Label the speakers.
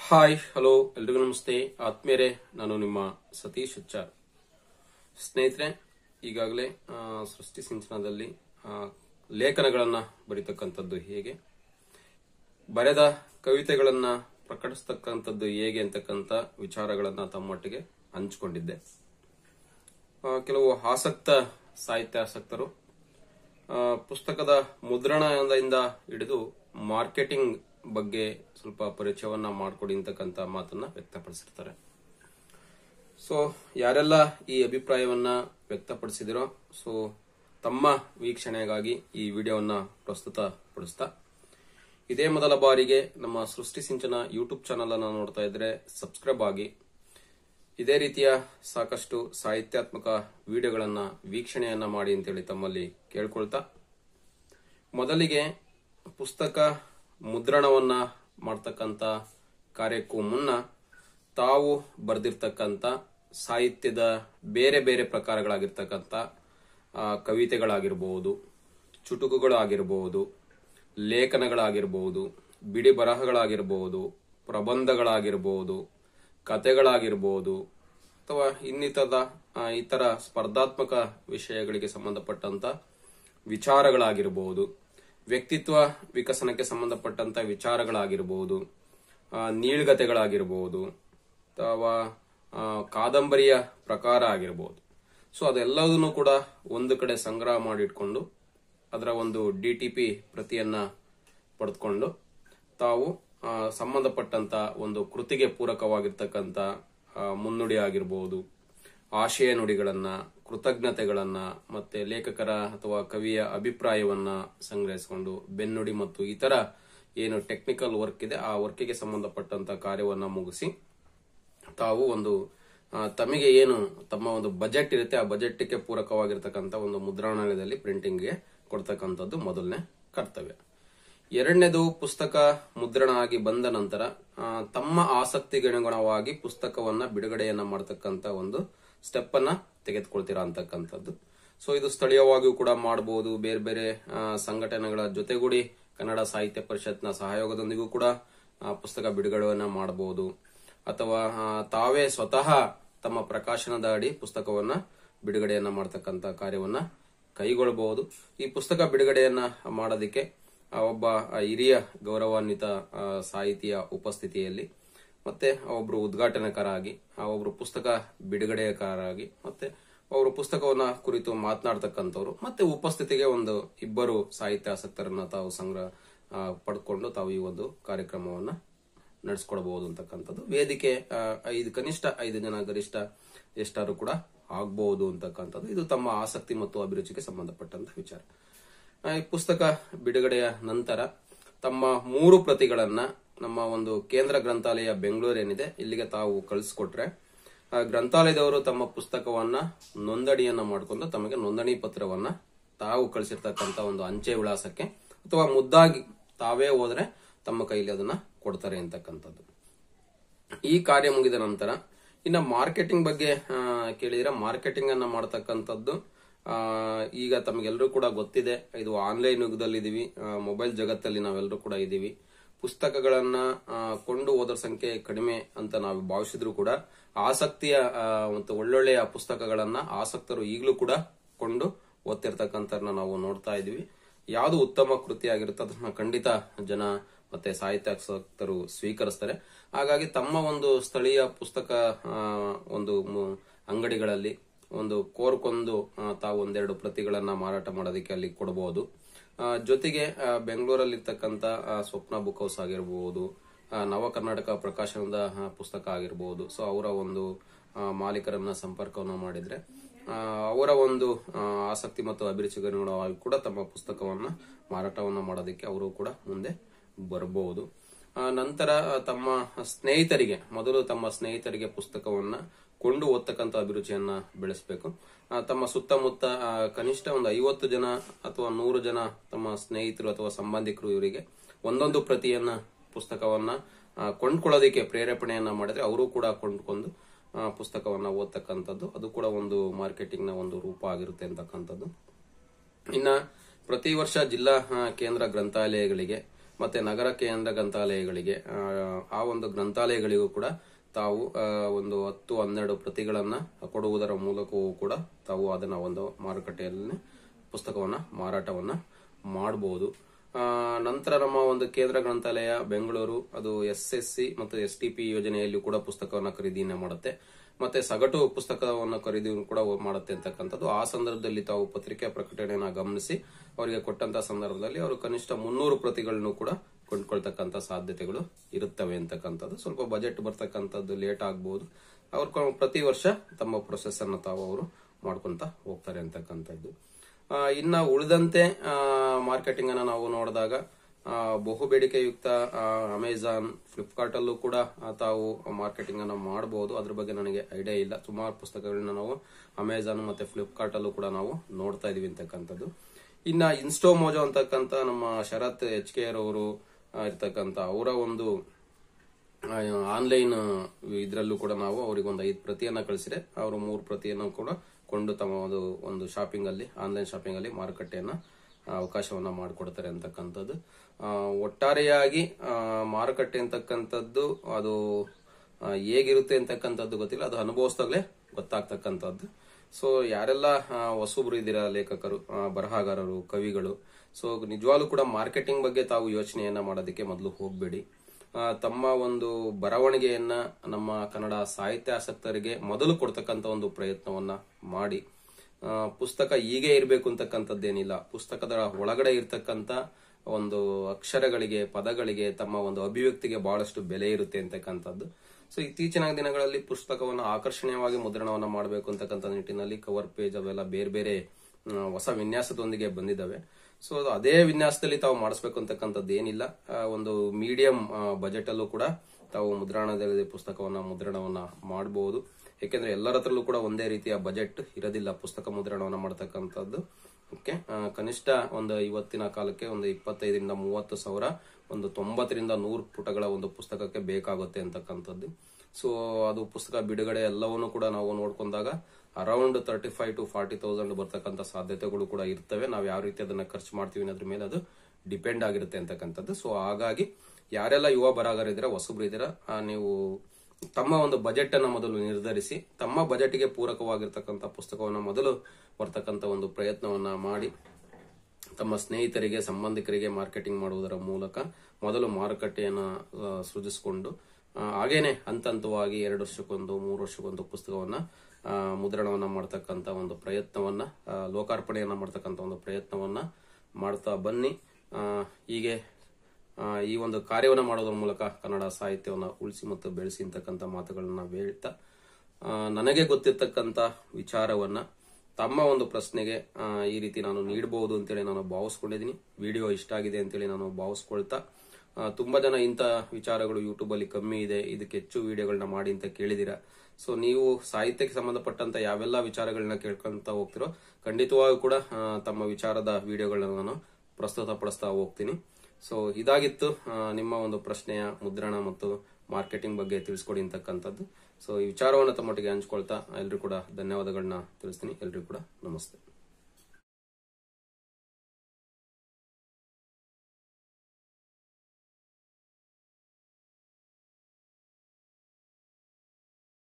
Speaker 1: hi hello ಎಲ್ರಿಗೂ ನಮಸ್ತೆ ಆತ್ಮೀಯರೇ ನಾನು ನಿಮ್ಮ ಸತೀಶ್ ಹುಚ್ಚಾರ್ ಸ್ನೇಹಿತರೆ ಈಗಾಗಲೇ ಆ, ಸೃಷ್ಟಿ ಸಿಂಚನದಲ್ಲಿ ಆ, ಲೇಖನಗಳನ್ನ ಬರೀತಕ್ಕಂಥದ್ದು ಹೇಗೆ ಬರೆದ ಕವಿತೆಗಳನ್ನ ಪ್ರಕಟಿಸ್ತಕ್ಕಂಥದ್ದು ಹೇಗೆ ಅಂತಕ್ಕಂಥ ವಿಚಾರಗಳನ್ನ ತಮ್ಮೊಟ್ಟಿಗೆ ಹಂಚಿಕೊಂಡಿದ್ದೆ ಆ, ಕೆಲವು ಆಸಕ್ತ ಸಾಹಿತ್ಯಾಸಕ್ತರು ಆ, ಪುಸ್ತಕದ ಮುದ್ರಣದಿಂದ ಹಿಡಿದು ಮಾರ್ಕೆಟಿಂಗ್ ಬಗ್ಗೆ ಸ್ವಲ್ಪ ಪರಿಚಯವನ್ನ ಮಾಡಿಕೊಡಿ ಅಂತಕ್ಕಂಥ ಮಾತನ್ನ ವ್ಯಕ್ತಪಡಿಸಿರ್ತಾರೆ ಸೊ ಯಾರೆಲ್ಲ ಈ ಅಭಿಪ್ರಾಯವನ್ನ ವ್ಯಕ್ತಪಡಿಸಿದಿರೋ ಸೊ ತಮ್ಮ ವೀಕ್ಷಣೆಗಾಗಿ ಈ ವಿಡಿಯೋವನ್ನ ಪ್ರಸ್ತುತಪಡಿಸ್ತಾ ಇದೇ ಮೊದಲ ಬಾರಿಗೆ ನಮ್ಮ ಸೃಷ್ಟಿ ಸಿಂಚನ ಯೂಟ್ಯೂಬ್ ಚಾನಲ್ ಅನ್ನ ನೋಡ್ತಾ ಇದ್ರೆ ಸಬ್ಸ್ಕ್ರೈಬ್ ಆಗಿ ಇದೇ ರೀತಿಯ ಸಾಕಷ್ಟು ಸಾಹಿತ್ಯಾತ್ಮಕ ವಿಡಿಯೋಗಳನ್ನ ವೀಕ್ಷಣೆಯನ್ನ ಮಾಡಿ ಅಂತೇಳಿ ತಮ್ಮಲ್ಲಿ ಕೇಳ್ಕೊಳ್ತಾ ಮೊದಲಿಗೆ ಪುಸ್ತಕ ಮುದ್ರಣವನ್ನ ಮಾಡ್ತಕ್ಕಂಥ ಕಾರ್ಯಕ್ಕೂ ಮುನ್ನ ತಾವು ಬರೆದಿರ್ತಕ್ಕಂಥ ಸಾಹಿತ್ಯದ ಬೇರೆ ಬೇರೆ ಪ್ರಕಾರಗಳಾಗಿರ್ತಕ್ಕಂಥ ಆ, ಕವಿತೆಗಳಾಗಿರ್ಬೋದು ಚುಟುಕುಗಳಾಗಿರ್ಬೋದು ಲೇಖನಗಳಾಗಿರ್ಬೋದು ಬಿಡಿ ಬರಹಗಳಾಗಿರ್ಬೋದು ಪ್ರಬಂಧಗಳಾಗಿರ್ಬೋದು ಕತೆಗಳಾಗಿರ್ಬೋದು ಅಥವಾ ಇನ್ನಿತದ ಆ, ಇತರ ಸ್ಪರ್ಧಾತ್ಮಕ ವಿಷಯಗಳಿಗೆ ಸಂಬಂಧಪಟ್ಟಂತ ವಿಚಾರಗಳಾಗಿರ್ಬೋದು ವ್ಯಕ್ತಿತ್ವ ವಿಕಸನಕ್ಕೆ ಸಂಬಂಧಪಟ್ಟಂತ ವಿಚಾರಗಳಾಗಿರ್ಬೋದು ಆ, ನೀಳ್ಗತೆಗಳಾಗಿರ್ಬೋದು ಅಥವಾ ಆ, ಕಾದಂಬರಿಯ ಪ್ರಕಾರ ಆಗಿರ್ಬೋದು ಸೊ ಅದೆಲ್ಲದನ್ನು ಕೂಡ ಒಂದು ಕಡೆ ಸಂಗ್ರಹ ಮಾಡಿಟ್ಕೊಂಡು ಅದರ ಒಂದು ಡಿ ಟಿ ಪಿ ಪ್ರತಿಯನ್ನ ಪಡೆದುಕೊಂಡು ತಾವು ಆ, ಸಂಬಂಧಪಟ್ಟಂತ ಒಂದು ಕೃತಿಗೆ ಪೂರಕವಾಗಿರ್ತಕ್ಕಂಥ ಆ, ಮುನ್ನುಡಿ ಆಗಿರ್ಬೋದು ಆಶಯ ನುಡಿಗಳನ್ನ ಕೃತಜ್ಞತೆಗಳನ್ನ ಮತ್ತೆ ಲೇಖಕರ ಅಥವಾ ಕವಿಯ ಅಭಿಪ್ರಾಯವನ್ನ ಸಂಗ್ರಹಿಸಿಕೊಂಡು ಬೆನ್ನುಡಿ ಮತ್ತು ಇತರ ಏನು ಟೆಕ್ನಿಕಲ್ ವರ್ಕ್ ಇದೆ ಆ ವರ್ಕಿಗೆ ಸಂಬಂಧಪಟ್ಟಂತ ಕಾರ್ಯವನ್ನ ಮುಗಿಸಿ ತಾವು ಒಂದು ಆ, ತಮಗೆ ಏನು ತಮ್ಮ ಒಂದು ಬಜೆಟ್ ಇರುತ್ತೆ ಆ ಬಜೆಟ್ಗೆ ಪೂರಕವಾಗಿರ್ತಕ್ಕಂಥ ಒಂದು ಮುದ್ರಣಾಲಯದಲ್ಲಿ ಪ್ರಿಂಟಿಂಗ್ಗೆ ಕೊಡ್ತಕ್ಕಂಥದ್ದು ಮೊದಲನೇ ಕರ್ತವ್ಯ ಎರಡನೇದು ಪುಸ್ತಕ ಮುದ್ರಣ ಆಗಿ ಬಂದ ನಂತರ ಆ, ತಮ್ಮ ಆಸಕ್ತಿಗೆ ಅನುಗುಣವಾಗಿ ಪುಸ್ತಕವನ್ನ ಬಿಡುಗಡೆಯನ್ನ ಮಾಡತಕ್ಕಂತ ಒಂದು ಸ್ಟೆಪ್ ಅನ್ನ ತೆಗೆದುಕೊಳ್ತೀರಾ ಅಂತಕ್ಕಂಥದ್ದು ಸೊ ಇದು ಸ್ಥಳೀಯವಾಗಿಯೂ ಕೂಡ ಮಾಡಬಹುದು ಬೇರೆ ಬೇರೆ ಆ, ಸಂಘಟನೆಗಳ ಜೊತೆಗೂಡಿ ಕನ್ನಡ ಸಾಹಿತ್ಯ ಪರಿಷತ್ನ ಸಹಯೋಗದೊಂದಿಗೂ ಕೂಡ ಆ, ಪುಸ್ತಕ ಬಿಡುಗಡೆಯನ್ನ ಮಾಡಬಹುದು ಅಥವಾ ಆ, ತಾವೇ ಸ್ವತಃ ತಮ್ಮ ಪ್ರಕಾಶನದ ಅಡಿ ಪುಸ್ತಕವನ್ನ ಬಿಡುಗಡೆಯನ್ನ ಮಾಡತಕ್ಕಂತ ಕಾರ್ಯವನ್ನ ಕೈಗೊಳ್ಳಬಹುದು ಈ ಪುಸ್ತಕ ಬಿಡುಗಡೆಯನ್ನ ಮಾಡೋದಕ್ಕೆ ಆ, ಒಬ್ಬ ಆ, ಹಿರಿಯ ಗೌರವಾನ್ವಿತ ಆ, ಸಾಹಿತಿಯ ಉಪಸ್ಥಿತಿಯಲ್ಲಿ ಮತ್ತೆ ಒಬ್ರು ಉದ್ಘಾಟನಕಾರಾಗಿ ಆ ಒಬ್ರು ಪುಸ್ತಕ ಬಿಡುಗಡೆಕಾರಾಗಿ ಮತ್ತೆ ಅವರು ಪುಸ್ತಕವನ್ನ ಕುರಿತು ಮಾತನಾಡ್ತಕ್ಕಂಥವ್ರು ಮತ್ತೆ ಉಪಸ್ಥಿತಿಗೆ ಒಂದು ಇಬ್ಬರು ಸಾಹಿತ್ಯಾಸಕ್ತರನ್ನ ತಾವು ಸಂಗ್ರಹ ಆ, ಪಡ್ಕೊಂಡು ತಾವು ಈ ಒಂದು ಕಾರ್ಯಕ್ರಮವನ್ನ ನಡೆಸ್ಕೊಡಬಹುದು ಅಂತಕ್ಕಂಥದ್ದು ವೇದಿಕೆ ಆ, ಐದು ಕನಿಷ್ಠ ಐದು ಜನ ಗರಿಷ್ಠ ಎಷ್ಟಾರು ಕೂಡ ಆಗ್ಬಹುದು ಅಂತಕ್ಕಂಥದ್ದು ಇದು ತಮ್ಮ ಆಸಕ್ತಿ ಮತ್ತು ಅಭಿರುಚಿಗೆ ಸಂಬಂಧಪಟ್ಟಂತ ವಿಚಾರ ಆ, ಈ ಪುಸ್ತಕ ಬಿಡುಗಡೆಯ ನಂತರ ತಮ್ಮ ಮೂರು ಪ್ರತಿಗಳನ್ನ ನಮ್ಮ ಒಂದು ಕೇಂದ್ರ ಗ್ರಂಥಾಲಯ ಬೆಂಗಳೂರು ಏನಿದೆ ಇಲ್ಲಿಗೆ ತಾವು ಕಳಿಸ್ಕೊಟ್ರೆ ಆ ಗ್ರಂಥಾಲಯದವರು ತಮ್ಮ ಪುಸ್ತಕವನ್ನ ನೋಂದಣಿಯನ್ನ ಮಾಡಿಕೊಂಡು ತಮಗೆ ನೋಂದಣಿ ಪತ್ರವನ್ನ ತಾವು ಕಳಿಸಿರ್ತಕ್ಕಂಥ ಒಂದು ಅಂಚೆ ವಿಳಾಸಕ್ಕೆ ಅಥವಾ ಮುದ್ದಾಗಿ ತಾವೇ ಹೋದ್ರೆ ತಮ್ಮ ಕೈಲಿ ಅದನ್ನ ಕೊಡ್ತಾರೆ ಅಂತಕ್ಕಂಥದ್ದು ಈ ಕಾರ್ಯ ಮುಗಿದ ನಂತರ ಇನ್ನ ಮಾರ್ಕೆಟಿಂಗ್ ಬಗ್ಗೆ ಆ, ಕೇಳಿದ್ರೆ ಮಾರ್ಕೆಟಿಂಗ್ ಅನ್ನ ಮಾಡತಕ್ಕಂಥದ್ದು ಆ, ಈಗ ತಮಗೆಲ್ಲರೂ ಕೂಡ ಗೊತ್ತಿದೆ ಇದು ಆನ್ಲೈನ್ ಯುಗದಲ್ಲಿದ್ದೀವಿ ಮೊಬೈಲ್ ಜಗತ್ತಲ್ಲಿ ನಾವೆಲ್ಲರೂ ಕೂಡ ಇದ್ದೀವಿ ಪುಸ್ತಕಗಳನ್ನ ಆ, ಕೊಂಡು ಓದೋರ ಸಂಖ್ಯೆ ಕಡಿಮೆ ಅಂತ ನಾವು ಭಾವಿಸಿದ್ರು ಕೂಡ ಆಸಕ್ತಿಯ ಆ, ಮತ್ತು ಒಳ್ಳೊಳ್ಳೆಯ ಪುಸ್ತಕಗಳನ್ನ ಆಸಕ್ತರು ಈಗಲೂ ಕೂಡ ಕೊಂಡು ಓದ್ತಿರ್ತಕ್ಕಂಥ ನಾವು ನೋಡ್ತಾ ಇದೀವಿ ಯಾವುದು ಉತ್ತಮ ಕೃತಿ ಆಗಿರುತ್ತೆ ಅದನ್ನ ಖಂಡಿತ ಜನ ಮತ್ತೆ ಸಾಹಿತ್ಯಾಸಕ್ತರು ಸ್ವೀಕರಿಸ್ತಾರೆ ಹಾಗಾಗಿ ತಮ್ಮ ಒಂದು ಸ್ಥಳೀಯ ಪುಸ್ತಕ ಆ, ಒಂದು ಮು- ಅಂಗಡಿಗಳಲ್ಲಿ ಒಂದು ಕೋರ್ಕೊಂದು ಆ, ತಾವು ಒಂದೆರಡು ಪ್ರತಿಗಳನ್ನ ಮಾರಾಟ ಮಾಡೋದಕ್ಕೆ ಅಲ್ಲಿ ಕೊಡಬಹುದು ಆ, ಜೊತೆಗೆ ಆ, ಬೆಂಗಳೂರಲ್ಲಿರ್ತಕ್ಕಂಥ ಆ, ಸ್ವಪ್ನ ಬುಕ್ ಹೌಸ್ ಆಗಿರಬಹುದು ಆ, ನವ ಕರ್ನಾಟಕ ಪ್ರಕಾಶನದ ಆ, ಪುಸ್ತಕ ಆಗಿರಬಹುದು ಸೊ ಅವರ ಒಂದು ಆ, ಮಾಲೀಕರನ್ನ ಸಂಪರ್ಕವನ್ನು ಮಾಡಿದ್ರೆ ಆ, ಅವರ ಒಂದು ಆ, ಆಸಕ್ತಿ ಮತ್ತು ಅಭಿರುಚಿಗೆ ಅನುಗುಣವಾಗಿ ಕೂಡ ತಮ್ಮ ಪುಸ್ತಕವನ್ನ ಮಾರಾಟವನ್ನ ಮಾಡೋದಕ್ಕೆ ಅವರು ಕೂಡ ಮುಂದೆ ಬರಬಹುದು ಆ, ನಂತರ ಆ, ತಮ್ಮ ಸ್ನೇಹಿತರಿಗೆ ಮೊದಲು ತಮ್ಮ ಸ್ನೇಹಿತರಿಗೆ ಪುಸ್ತಕವನ್ನ ಕೊಂಡು ಓದ್ತಕ್ಕಂಥ ಅಭಿರುಚಿಯನ್ನ ಬೆಳೆಸಬೇಕು ತಮ್ಮ ಸುತ್ತಮುತ್ತ ಆ, ಕನಿಷ್ಠ ಒಂದು ಐವತ್ತು ಜನ ಅಥವಾ ನೂರು ಜನ ತಮ್ಮ ಸ್ನೇಹಿತರು ಅಥವಾ ಸಂಬಂಧಿಕರು ಇವರಿಗೆ ಒಂದೊಂದು ಪ್ರತಿಯನ್ನ ಪುಸ್ತಕವನ್ನ ಆ, ಕೊಂಡ್ಕೊಳ್ಳೋದಕ್ಕೆ ಪ್ರೇರೇಪಣೆಯನ್ನ ಮಾಡಿದ್ರೆ ಅವರು ಕೂಡ ಕೊಂಡ್ಕೊಂಡು ಆ, ಪುಸ್ತಕವನ್ನ ಓದ್ತಕ್ಕಂಥದ್ದು ಅದು ಕೂಡ ಒಂದು ಮಾರ್ಕೆಟಿಂಗ್ ನ ಒಂದು ರೂಪ ಆಗಿರುತ್ತೆ ಅಂತಕ್ಕಂಥದ್ದು ಇನ್ನ ಪ್ರತಿ ವರ್ಷ ಜಿಲ್ಲಾ ಆ, ಕೇಂದ್ರ ಗ್ರಂಥಾಲಯಗಳಿಗೆ ಮತ್ತೆ ನಗರ ಕೇಂದ್ರ ಗ್ರಂಥಾಲಯಗಳಿಗೆ ಆ, ಆ ಒಂದು ಗ್ರಂಥಾಲಯಗಳಿಗೂ ಕೂಡ ತಾವು ಆ, ಒಂದು ಹತ್ತು ಹನ್ನೆರಡು ಪ್ರತಿಗಳನ್ನ ಕೊಡುವುದರ ಮೂಲಕವೂ ಕೂಡ ತಾವು ಅದನ್ನ ಒಂದು ಮಾರುಕಟ್ಟೆಯಲ್ಲಿ ಪುಸ್ತಕವನ್ನ ಮಾರಾಟವನ್ನ ಮಾಡಬಹುದು ಆ, ನಂತರ ನಮ್ಮ ಒಂದು ಕೇಂದ್ರ ಗ್ರಂಥಾಲಯ ಬೆಂಗಳೂರು ಅದು ಎಸ್ ಎಸ್ ಸಿ ಮತ್ತು ಎಸ್ ಟಿ ಪಿ ಯೋಜನೆಯಲ್ಲಿ ಕೂಡ ಪುಸ್ತಕವನ್ನ ಖರೀದಿನ ಮಾಡುತ್ತೆ ಮತ್ತೆ ಸಗಟು ಪುಸ್ತಕವನ್ನು ಖರೀದಿ ಕೂಡ ಮಾಡುತ್ತೆ ಅಂತಕ್ಕಂಥದ್ದು ಆ ಸಂದರ್ಭದಲ್ಲಿ ತಾವು ಪತ್ರಿಕೆ ಪ್ರಕಟಣೆಯನ್ನ ಗಮನಿಸಿ ಅವರಿಗೆ ಕೊಟ್ಟಂತ ಸಂದರ್ಭದಲ್ಲಿ ಅವರು ಕನಿಷ್ಠ ಮುನ್ನೂರು ಪ್ರತಿಗಳನ್ನು ಕೂಡ ಕೊಂಡ್ಕೊಳ್ತಕ್ಕಂಥ ಸಾಧ್ಯತೆಗಳು ಇರುತ್ತವೆ ಅಂತಕ್ಕಂಥದ್ದು ಸ್ವಲ್ಪ ಬಜೆಟ್ ಬರ್ತಕ್ಕಂಥದ್ದು ಲೇಟ್ ಆಗ್ಬಹುದು ಅವ್ರು ಕ- ಪ್ರತಿ ವರ್ಷ ತಮ್ಮ ಪ್ರೊಸೆಸ್ ಅನ್ನು ತಾವು ಅವರು ಮಾಡ್ಕೊಂತ ಹೋಗ್ತಾರೆ ಅಂತಕ್ಕಂಥದ್ದು ಆ, ಇನ್ನ ಉಳಿದಂತೆ ಮಾರ್ಕೆಟಿಂಗ್ ಅನ್ನ ನಾವು ನೋಡಿದಾಗ ಆ, ಬಹು ಬೇಡಿಕೆಯುಕ್ತ ಅಮೆಜಾನ್ ಫ್ಲಿಪ್ಕಾರ್ಟ್ ಅಲ್ಲೂ ಕೂಡ ಆ, ತಾವು ಮಾರ್ಕೆಟಿಂಗ್ ಅನ್ನ ಮಾಡಬಹುದು ಅದ್ರ ಬಗ್ಗೆ ನನಗೆ ಐಡಿಯಾ ಇಲ್ಲ ಸುಮಾರು ಪುಸ್ತಕಗಳನ್ನ ನಾವು ಅಮೆಜಾನ್ ಮತ್ತೆ ಫ್ಲಿಪ್ಕಾರ್ಟ್ ಅಲ್ಲೂ ಕೂಡ ನಾವು ನೋಡ್ತಾ ಇದೀವಿ ಅಂತಕ್ಕಂಥದ್ದು ಇನ್ನ ಇನ್ಸ್ಟೋ ಮೋಜೋ ಅಂತಕ್ಕಂಥ ನಮ್ಮ ಶರತ್ ಎಚ್ ಕೆ ಅವರು ಇರ್ತಕ್ಕಂಥ ಅವರ ಒಂದು ಆನ್ಲೈನ್ ಇದರಲ್ಲೂ ಕೂಡ ನಾವು ಅವರಿಗೆ ಒಂದು ಐದು ಪ್ರತಿಯನ್ನ ಕಳಿಸಿದ್ರೆ ಅವರು ಮೂರು ಪ್ರತಿಯನ್ನು ಕೂಡ ಕೊಂಡು ತಮ್ಮ ಒಂದು ಒಂದು ಶಾಪಿಂಗ್ ಅಲ್ಲಿ ಆನ್ಲೈನ್ ಶಾಪಿಂಗ್ ಅಲ್ಲಿ ಮಾರುಕಟ್ಟೆಯನ್ನ ಆ, ಅವಕಾಶವನ್ನ ಮಾಡಿಕೊಡ್ತಾರೆ ಅಂತಕ್ಕಂಥದ್ದು ಆ, ಒಟ್ಟಾರೆಯಾಗಿ ಆ, ಮಾರುಕಟ್ಟೆ ಅಂತಕ್ಕಂಥದ್ದು ಅದು ಆ, ಹೇಗಿರುತ್ತೆ ಅಂತಕ್ಕಂಥದ್ದು ಗೊತ್ತಿಲ್ಲ ಅದು ಅನುಭವಿಸಿದಾಗಲೇ ಗೊತ್ತಾಗ್ತಕ್ಕಂಥದ್ದು ಸೊ ಯಾರೆಲ್ಲ ಆ, ಹೊಸಬ್ರು ಇದ್ದೀರಾ ಲೇಖಕರು ಆ, ಬರಹಗಾರರು ಕವಿಗಳು ಸೊ ನಿಜವಾಗ್ಲೂ ಕೂಡ ಮಾರ್ಕೆಟಿಂಗ್ ಬಗ್ಗೆ ತಾವು ಯೋಚನೆಯನ್ನ ಮಾಡೋದಕ್ಕೆ ಮೊದಲು ಹೋಗಬೇಡಿ ತಮ್ಮ ಒಂದು ಬರವಣಿಗೆಯನ್ನ ನಮ್ಮ ಕನ್ನಡ ಸಾಹಿತ್ಯಾಸಕ್ತರಿಗೆ ಮೊದಲು ಕೊಡ್ತಕ್ಕಂಥ ಒಂದು ಪ್ರಯತ್ನವನ್ನ ಮಾಡಿ ಆ, ಪುಸ್ತಕ ಹೀಗೆ ಇರಬೇಕು ಅಂತಕ್ಕಂಥದ್ದೇನಿಲ್ಲ ಪುಸ್ತಕದ ಒಳಗಡೆ ಇರ್ತಕ್ಕಂಥ ಒಂದು ಅಕ್ಷರಗಳಿಗೆ ಪದಗಳಿಗೆ ತಮ್ಮ ಒಂದು ಅಭಿವ್ಯಕ್ತಿಗೆ ಬಹಳಷ್ಟು ಬೆಲೆ ಇರುತ್ತೆ ಅಂತಕ್ಕಂಥದ್ದು ಸೊ ಇತ್ತೀಚಿನ ದಿನಗಳಲ್ಲಿ ಪುಸ್ತಕವನ್ನು ಆಕರ್ಷಣೀಯವಾಗಿ ಮುದ್ರಣವನ್ನ ಮಾಡಬೇಕು ಅಂತಕ್ಕಂಥ ನಿಟ್ಟಿನಲ್ಲಿ ಕವರ್ ಪೇಜ್ ಅವೆಲ್ಲ ಬೇರೆ ಬೇರೆ ಆ, ಹೊಸ ವಿನ್ಯಾಸದೊಂದಿಗೆ ಬಂದಿದ್ದಾವೆ ಸೊ ಅದೇ ವಿನ್ಯಾಸದಲ್ಲಿ ತಾವು ಮಾಡಿಸ್ಬೇಕು ಅಂತಕ್ಕಂಥದ್ದು ಏನಿಲ್ಲ ಆ, ಒಂದು ಮೀಡಿಯಂ ಬಜೆಟ್ ಅಲ್ಲೂ ಕೂಡ ತಾವು ಮುದ್ರಣದಲ್ಲಿ ಪುಸ್ತಕವನ್ನ ಮುದ್ರಣವನ್ನ ಮಾಡಬಹುದು ಯಾಕೆಂದ್ರೆ ಎಲ್ಲರ ಹತ್ರಲ್ಲೂ ಕೂಡ ಒಂದೇ ರೀತಿಯ ಬಜೆಟ್ ಇರೋದಿಲ್ಲ ಪುಸ್ತಕ ಮುದ್ರಣವನ್ನ ಮಾಡತಕ್ಕಂಥದ್ದು ಓಕೆ ಆ, ಕನಿಷ್ಠ ಒಂದು ಇವತ್ತಿನ ಕಾಲಕ್ಕೆ ಒಂದು ಇಪ್ಪತ್ತೈದರಿಂದ ಮೂವತ್ತು ಸಾವಿರ ಒಂದು ತೊಂಬತ್ತರಿಂದ ನೂರು ಪುಟಗಳ ಒಂದು ಪುಸ್ತಕಕ್ಕೆ ಬೇಕಾಗುತ್ತೆ ಅಂತಕ್ಕಂಥದ್ದು ಸೊ ಅದು ಪುಸ್ತಕ ಬಿಡುಗಡೆ ಎಲ್ಲವನ್ನೂ ಕೂಡ ನಾವು ನೋಡ್ಕೊಂಡಾಗ around thirty five to forty thousand ಬರ್ತಕ್ಕಂಥ ಸಾಧ್ಯತೆಗಳು ಕೂಡ ಇರ್ತವೆ ನಾವು ಯಾವ ರೀತಿ ಅದನ್ನ ಖರ್ಚು ಮಾಡ್ತೀವಿ ಅನ್ನೋದ್ರ ಮೇಲೆ ಅದು ಡಿಪೆಂಡ್ ಆಗಿರುತ್ತೆ ಅಂತಕ್ಕಂಥದ್ದು ಸೊ ಹಾಗಾಗಿ ಯಾರೆಲ್ಲ ಯುವ ಬರಹಗಾರ ಹೊಸಬ್ರು ಇದ್ದೀರಾ ಆ, ನೀವು ತಮ್ಮ ಒಂದು ಬಜೆಟ್ ಅನ್ನ ಮೊದಲು ನಿರ್ಧರಿಸಿ ತಮ್ಮ ಬಜೆಟ್ಗೆ ಪೂರಕವಾಗಿರ್ತಕ್ಕಂಥ ಪುಸ್ತಕವನ್ನು ಮೊದಲು ಬರ್ತಕ್ಕಂಥ ಒಂದು ಪ್ರಯತ್ನವನ್ನ ಮಾಡಿ ತಮ್ಮ ಸ್ನೇಹಿತರಿಗೆ ಸಂಬಂಧಿಕರಿಗೆ ಮಾರ್ಕೆಟಿಂಗ್ ಮಾಡುವುದರ ಮೂಲಕ ಮೊದಲು ಮಾರುಕಟ್ಟೆಯನ್ನ ಆ, ಸೃಜಿಸಿಕೊಂಡು ಆ, ಹಾಗೇನೆ ಹಂತ ಹಂತವಾಗಿ ಎರಡು ವರ್ಷಕ್ಕೊಂದು ಮೂರು ವರ್ಷಕ್ಕೊಂದು ಪುಸ್ತಕವನ್ನ ಆ, ಮುದ್ರಣವನ್ನ ಮಾಡ್ತಕ್ಕಂಥ ಒಂದು ಪ್ರಯತ್ನವನ್ನ ಆ, ಲೋಕಾರ್ಪಣೆಯನ್ನ ಮಾಡ್ತಕ್ಕಂಥ ಒಂದು ಪ್ರಯತ್ನವನ್ನ ಮಾಡ್ತಾ ಬನ್ನಿ ಆ, ಹೀಗೆ ಆ, ಈ ಒಂದು ಕಾರ್ಯವನ್ನು ಮಾಡೋದ್ರ ಮೂಲಕ ಕನ್ನಡ ಸಾಹಿತ್ಯವನ್ನು ಉಳಿಸಿ ಮತ್ತು ಬೆಳೆಸಿ ಅಂತಕ್ಕಂಥ ಮಾತುಗಳನ್ನ ಹೇಳ್ತಾ ಆ, ನನಗೆ ಗೊತ್ತಿರ್ತಕ್ಕಂಥ ವಿಚಾರವನ್ನ ತಮ್ಮ ಒಂದು ಪ್ರಶ್ನೆಗೆ ಆ, ಈ ರೀತಿ ನಾನು ನೀಡಬಹುದು ಅಂತೇಳಿ ನಾನು ಭಾವಿಸ್ಕೊಂಡಿದ್ದೀನಿ ವಿಡಿಯೋ ಇಷ್ಟ ಆಗಿದೆ ಅಂತೇಳಿ ನಾನು ಭಾವಿಸ್ಕೊಳ್ತಾ ಆ, ತುಂಬಾ ಜನ ಇಂಥ ವಿಚಾರಗಳು ಯೂಟ್ಯೂಬ್ ಅಲ್ಲಿ ಕಮ್ಮಿ ಇದೆ ಇದಕ್ಕೆ ಹೆಚ್ಚು ವಿಡಿಯೋಗಳನ್ನ ಮಾಡಿ ಅಂತ ಕೇಳಿದಿರ ಸೊ ನೀವು ಸಾಹಿತ್ಯಕ್ಕೆ ಸಂಬಂಧಪಟ್ಟಂತ ಯಾವೆಲ್ಲ ವಿಚಾರಗಳನ್ನ ಕೇಳ್ಕೊಂತ ಹೋಗ್ತಿರೋ ಖಂಡಿತವಾಗೂ ಕೂಡ ಆ, ತಮ್ಮ ವಿಚಾರದ ವಿಡಿಯೋಗಳನ್ನ ನಾನು ಪ್ರಸ್ತುತಪಡಿಸ್ತಾ ಹೋಗ್ತೀನಿ ಸೊ ಇದಾಗಿತ್ತು ಆ, ನಿಮ್ಮ ಒಂದು ಪ್ರಶ್ನೆಯ ಮುದ್ರಣ ಮತ್ತು ಮಾರ್ಕೆಟಿಂಗ್ ಬಗ್ಗೆ ತಿಳಿಸ್ಕೊಡಿ ಅಂತಕ್ಕಂಥದ್ದು ಸೊ ಈ ವಿಚಾರವನ್ನು ತಮ್ಮೊಟ್ಟಿಗೆ ಹಂಚ್ಕೊಳ್ತಾ ಎಲ್ರಿಗೂ ಕೂಡ ಧನ್ಯವಾದಗಳನ್ನ ತಿಳಿಸ್ತೀನಿ ಎಲ್ರಿಗೂ ಕೂಡ ನಮಸ್ತೆ